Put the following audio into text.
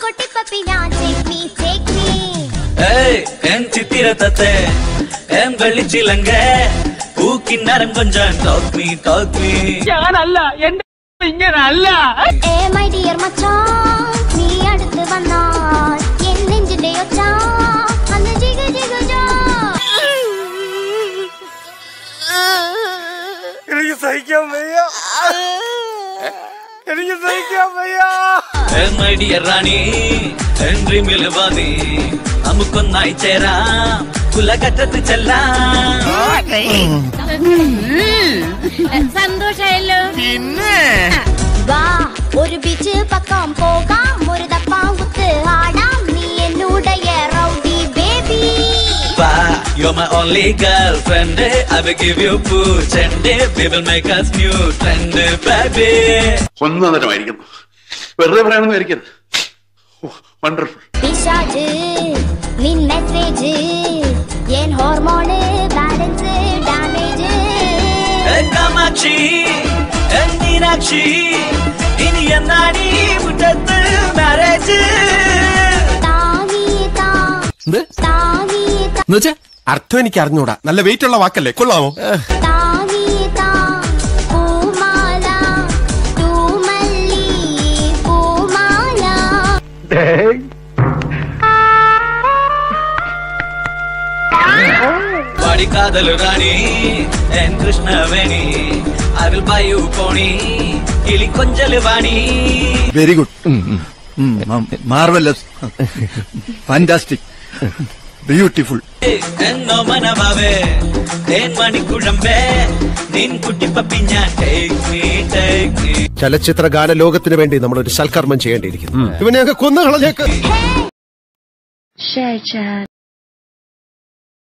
കുട്ടി പപ്പി ഞാൻ take me take me ஏய் என் சித்திரத்தத்தை என் வெள்ளிச்சிலங்க பூக்கின்னரம் கொஞ்சம் டாக் மீ டாக் மீ ഞാനല്ല എന്റെ ഇങ്ങനല്ല ഏ മൈ ഡിയർ മച്ചാൻ നീ അടുത്ത് വന്നാൽ എൻ നെഞ്ചിന്റെ ഒച്ച അന്ന് ജിഗ ജിഗ ജാ എനിക്ക് സഹിക്കാൻ വയ്യ എനിക്ക് സഹിക്കാൻ വയ്യ എൻ മൈ ഡിയർ റാണി എൻട്രി മിൽവാദി നമുക്കൊന്നായി ചേരാം കുലകറ്റത്ത് ചെല്ലാം സന്തോഷായല്ലോ വാ ഒരു ബീച്ച് പക്കം പോകാം ഒരു തപ്പാങ്കുത്ത് ആടാം നീ എന്നുടയ റൗഡി ബേബി വാ you're my only girlfriend I will give you pooch and we will make us new trend baby ഒന്നതരമായിരിക്കുന്നു വെറുതെ പറയാനൊന്നും ആയിരിക്കരുത് വണ്ടർഫുൾ പിശാജ് നിൻ മെസ്സേജ് എൻ ഹോർമോണ് ബാലൻസ് ഡാമേജ് ഏ കാമാക്ഷി ഏ മീനാക്ഷി ഇനി എന്നാണീ മുറ്റത്ത് മാരേജ് താങ്ങി താ താങ്ങി താ എന്നുവെച്ചാ അർത്ഥം എനിക്ക് അറിഞ്ഞൂടാ നല്ല വെയിറ്റ് ഉള്ള വാക്കല്ലേ കൊള്ളാമോ താങ്ങി താ പൂമാല തൂമല്ലി പൂമാല പാടി കാതൽ റാണി എൻ Krishnaveni I will buy you pony കിളി കൊഞ്ചല് വാണി very good marvellous fantastic beautiful എന്നോ മനമാവേ തേൻ മണിക്കുഴമ്പേ നിൻ കുട്ടിപ്പപ്പി ഞാൻ take me take me ചലച്ചിത്ര ഗാന ലോകത്തിന് വേണ്ടി നമ്മൾ ഒരു സൽക്കർമ്മം ചെയ്യേണ്ടിയിരിക്കുന്നു ഇവനെയൊക്കെ കൊന്നു കളഞ്ഞേക്ക് ഷെയർ